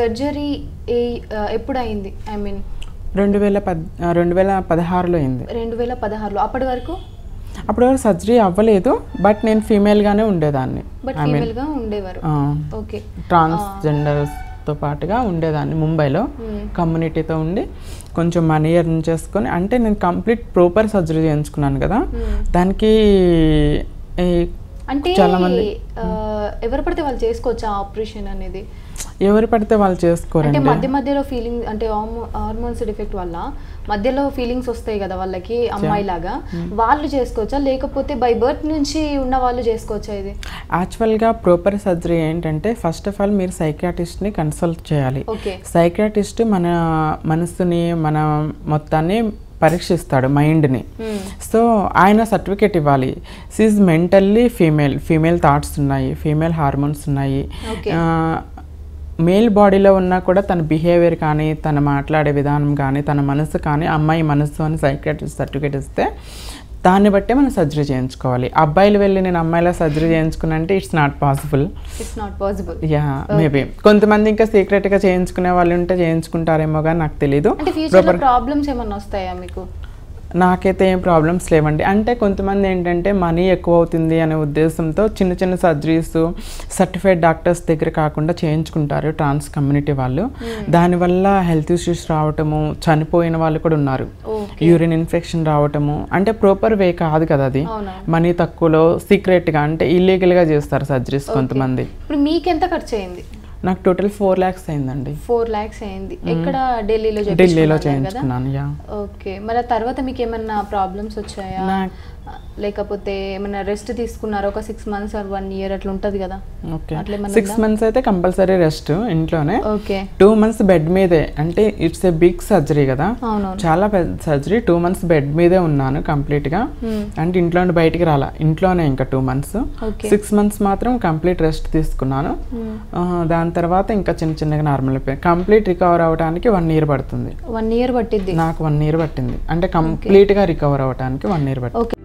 Surgery ఏ ఎప్పుడు అయింది I mean రెండు వేల పద్ రెండు వేల పదహారులో అయింది రెండు వేల పదహారులో అప్పటి వరకు అప్పటి వరకు సర్జరీ అవ్వలేదు బట్ నేను ఫీమేల్గానే ఉండేదాన్ని బట్ ఐ మీన్ ఫీమేల్గా ఉండేవారు ఓకే ట్రాన్స్జెండర్స్తో పాటుగా ఉండేదాన్ని ముంబైలో కమ్యూనిటీతో ఉండి కొంచెం మనీ ఎర్న్ చేసుకొని అంటే నేను కంప్లీట్ ప్రాపర్ సర్జరీ చేయించుకున్నాను కదా దానికి ఈ అంటే చాలా మంది ఆ, ఎవరు పడితే వాళ్ళు చేసుకోవచ్చా ఆపరేషన్ అనేది ఎవరు పడితే వాళ్ళు అంటే చేసుకోరండి మధ్య మధ్యలో ఫీలింగ్ అంటే హార్మోన్స్ డిఫెక్ట్ వల్ల మధ్యలో ఫీలింగ్స్ వస్తాయి కదా వాళ్ళకి అమ్మాయిలాగా వాళ్ళు చేసుకోవచ్చా లేకపోతే బై బర్త్ నుంచి ఉన్న వాళ్ళు చేసుకోవచ్చా ఇది యాక్చువల్గా ప్రాపర్ సర్జరీ ఏంటంటే ఫస్ట్ ఆఫ్ ఆల్ మీరు సైకాటిస్ట్ని కన్సల్ట్ చేయాలి ఓకే సైకాటిస్ట్ మన మనసుని మన మొత్తాన్ని పరీక్షిస్తాడు మైండ్ని సో ఆయన సర్టిఫికేట్ ఇవ్వాలి she's mentally female female thoughts ఉన్నాయి ఫీమేల్ హార్మోన్స్ ఉన్నాయి Okay. మేల్ బాడీలో ఉన్నా కూడా తన బిహేవియర్ కానీ తన మాట్లాడే విధానం కానీ తన మనసు కానీ అమ్మాయి మనసు అని సైకాట్రిస్ట్ సర్టిఫికేట్ ఇస్తే దాన్ని బట్టే మనం సర్జరీ చేయించుకోవాలి అబ్బాయిలు వెళ్ళి నేను అమ్మాయిలా సర్జరీ చేయించుకున్నా అంటే it's not possible it's not possible ya maybe కొంతమంది ఇంకా సీక్రెట్గా చేయించుకునే వాళ్ళు ఉంటే చేయించుకుంటారేమో కానీ నాకు తెలీదు అంటే ఫ్యూచర్ లో ప్రాబ్లమ్స్ ఏమన్నా వస్తాయా మీకు నాకైతే ఏం ప్రాబ్లమ్స్ లేవండి అంటే కొంతమంది ఏంటంటే మనీ ఎక్కువ అవుతుంది అనే ఉద్దేశంతో చిన్న చిన్న సర్జరీస్ సర్టిఫైడ్ డాక్టర్స్ దగ్గర కాకుండా చేయించుకుంటారు ట్రాన్స్ కమ్యూనిటీ వాళ్ళు దానివల్ల హెల్త్ ఇష్యూస్ రావటము చనిపోయిన వాళ్ళు కూడా ఉన్నారు ఓకే యూరిన్ ఇన్ఫెక్షన్ రావటము అంటే ప్రాపర్ వే కాదు కదా అది అవునా మనీ తక్కువలో సీక్రెట్గా అంటే ఇల్లీగల్గా చేస్తారు సర్జరీస్ కొంతమంది ఇప్పుడు మీకెంత ఖర్చు అయింది నాకు టోటల్ ఫోర్ ల్యాక్స్ అయిందండి ఫోర్ ల్యాక్స్ అయింది ఎక్కడ ఢిల్లీలో ఢిల్లీలో చేయించుకున్నారు కదా చేయించుకున్నాను యా ఓకే మరి ఆ తర్వాత మీకు ఏమన్నా ప్రాబ్లమ్స్ వచ్చాయా నాకు లేకపోతే ఏమన్నా రెస్ట్ తీసుకున్నారా ఒక six months or one year అట్లా ఉంటది కదా ఓకే అట్లా ఏమన్నా సిక్స్ మంత్స్ అయితే కంపల్సరీ రెస్ట్ ఇంట్లోనే ఓకే టూ మంత్స్ బెడ్ మీదే అంటే ఇట్స్ ఏ బిగ్ సర్జరీ కదా అవునవును చాలా పెద్ద సర్జరీ టూ మంత్స్ బెడ్ మీదే ఉన్నాను కంప్లీట్గా Hmm. అంటే ఇంట్లో నుండి బయటికి రాలా ఇంట్లోనే ఇంకా two months okay six months మాత్రం కంప్లీట్ రెస్ట్ తీసుకున్నాను Hmm. ఆ, దాని తర్వాత ఇంకా చిన్న చిన్నగా నార్మల్ అయిపోయాయి కంప్లీట్ రికవర్ అవ్వడానికి వన్ ఇయర్ పడుతుంది వన్ ఇయర్ పట్టిద్ది నాకు వన్ ఇయర్ పట్టింది అంటే కంప్లీట్గా రికవర్ అవ్వడానికి వన్ ఇయర్ పట్టింది ఓకే